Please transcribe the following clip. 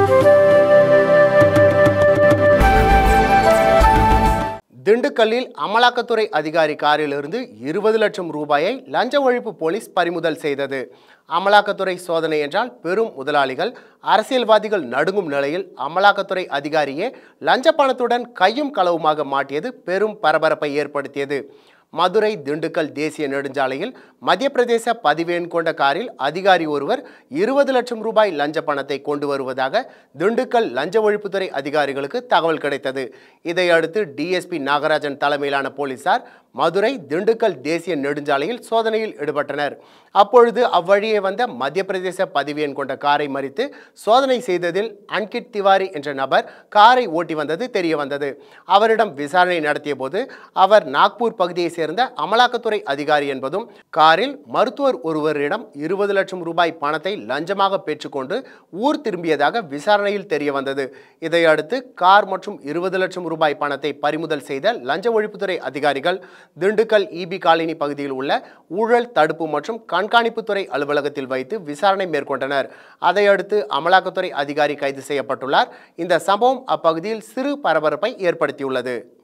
திண்டுக்கல்லில் அமலாக்கத்துறை அதிகாரி காரிலிருந்து இருபது லட்சம் ரூபாயை லஞ்ச ஒழிப்பு போலீஸ் பறிமுதல் செய்தது அமலாக்கத்துறை சோதனை என்றால் பெரும் முதலாளிகள் அரசியல்வாதிகள் நடுங்கும் நிலையில் அமலாக்கத்துறை அதிகாரியே லஞ்ச பணத்துடன் கையும் களவுமாக மாட்டியது பெரும் பரபரப்பை ஏற்படுத்தியது மதுரை திண்டுக்கல் தேசிய நெடுஞ்சாலையில் மத்திய பிரதேச பதிவேன் கொண்ட காரில் அதிகாரி ஒருவர் இருபது லட்சம் ரூபாய் லஞ்ச பணத்தை கொண்டு வருவதாக திண்டுக்கல் லஞ்ச ஒழிப்புத்துறை அதிகாரிகளுக்கு தகவல் கிடைத்தது இதையடுத்து டிஎஸ்பி நாகராஜன் தலைமையிலான போலீசார் மதுரை திண்டுக்கல் தேசிய நெடுஞ்சாலையில் சோதனையில் ஈடுபட்டனர் அப்பொழுது அவ்வழியே வந்த மத்திய பிரதேச பதிவேன் கொண்ட காரை மறித்து சோதனை செய்ததில் அன்கிட் திவாரி என்ற நபர் காரை ஓட்டி வந்தது தெரிய வந்தது அவரிடம் விசாரணை நடத்திய போது அவர் நாக்பூர் பகுதியை சேர்ந்த அமலாக்கத்துறை அதிகாரி என்பதும் காரில் மருத்துவர் ஒருவரிடம் இருபது லட்சம் ரூபாய் பணத்தை லஞ்சமாக பெற்றுக்கொண்டு ஊர் திரும்பியதாக விசாரணையில் தெரிய வந்தது இதையடுத்து கார் மற்றும் இருபது லட்சம் ரூபாய் பணத்தை பறிமுதல் செய்த லஞ்ச ஒழிப்புத்துறை அதிகாரிகள் திண்டுக்கல் இபி காலனி பகுதியில் உள்ள ஊழல் தடுப்பு மற்றும் கண்காணிப்புத்துறை அலுவலகத்தில் வைத்து விசாரணை மேற்கொண்டனர் அதையடுத்து அமலாக்கத்துறை அதிகாரி கைது செய்யப்பட்டுள்ளார் இந்த சம்பவம் அப்பகுதியில் சிறு பரபரப்பை ஏற்படுத்தியுள்ளது